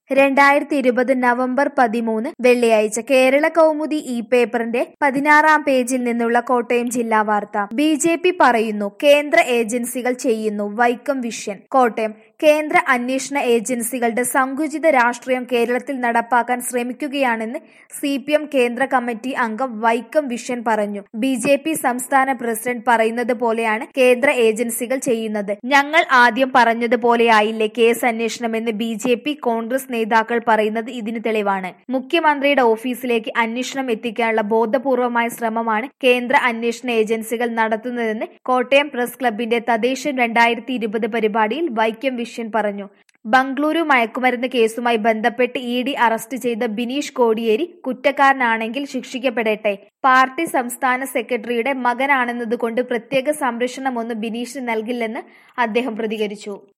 രണ്ടായിരത്തി ഇരുപത് നവംബർ പതിമൂന്ന് വെള്ളിയാഴ്ച കേരള കൗമുദി ഈ പേപ്പറിന്റെ പതിനാറാം പേജിൽ നിന്നുള്ള കോട്ടയം ജില്ലാ വാർത്ത ബി ജെ പി പറയുന്നു കേന്ദ്ര ഏജൻസികൾ ചെയ്യുന്നു വൈക്കം വിഷ്യൻ കോട്ടയം കേന്ദ്ര അന്വേഷണ ഏജൻസികളുടെ സങ്കുചിത രാഷ്ട്രീയം കേരളത്തിൽ നടപ്പാക്കാൻ ശ്രമിക്കുകയാണെന്ന് സി പി എം കേന്ദ്ര കമ്മിറ്റി അംഗം വൈക്കം വിഷ്യൻ പറഞ്ഞു ബി ജെ പി സംസ്ഥാന പ്രസിഡന്റ് പറയുന്നത് പോലെയാണ് കേന്ദ്ര ഏജൻസികൾ ചെയ്യുന്നത് ഞങ്ങൾ ആദ്യം പറഞ്ഞതുപോലെയായില്ലേ കേസ് അന്വേഷണമെന്ന് ബി ജെ പി കോൺഗ്രസ് നേതാക്കൾ പറയുന്നത് ഇതിന് തെളിവാണ് മുഖ്യമന്ത്രിയുടെ ഓഫീസിലേക്ക് അന്വേഷണം എത്തിക്കാനുള്ള ബോധപൂർവമായ ശ്രമമാണ് കേന്ദ്ര അന്വേഷണ ഏജൻസികൾ നടത്തുന്നതെന്ന് കോട്ടയം പ്രസ് ക്ലബിന്റെ തദ്ദേശം രണ്ടായിരത്തി ഇരുപത് പരിപാടിയിൽ വൈക്കം വിഷ്യൻ പറഞ്ഞു ബംഗളൂരു മയക്കുമരുന്ന് കേസുമായി ബന്ധപ്പെട്ട് ഇ ഡി അറസ്റ്റ് ചെയ്ത ബിനീഷ് കോടിയേരി കുറ്റക്കാരനാണെങ്കിൽ ശിക്ഷിക്കപ്പെടട്ടെ പാർട്ടി സംസ്ഥാന സെക്രട്ടറിയുടെ മകനാണെന്നതുകൊണ്ട് പ്രത്യേക സംരക്ഷണമൊന്നും ബിനീഷിന് നൽകില്ലെന്ന് അദ്ദേഹം പ്രതികരിച്ചു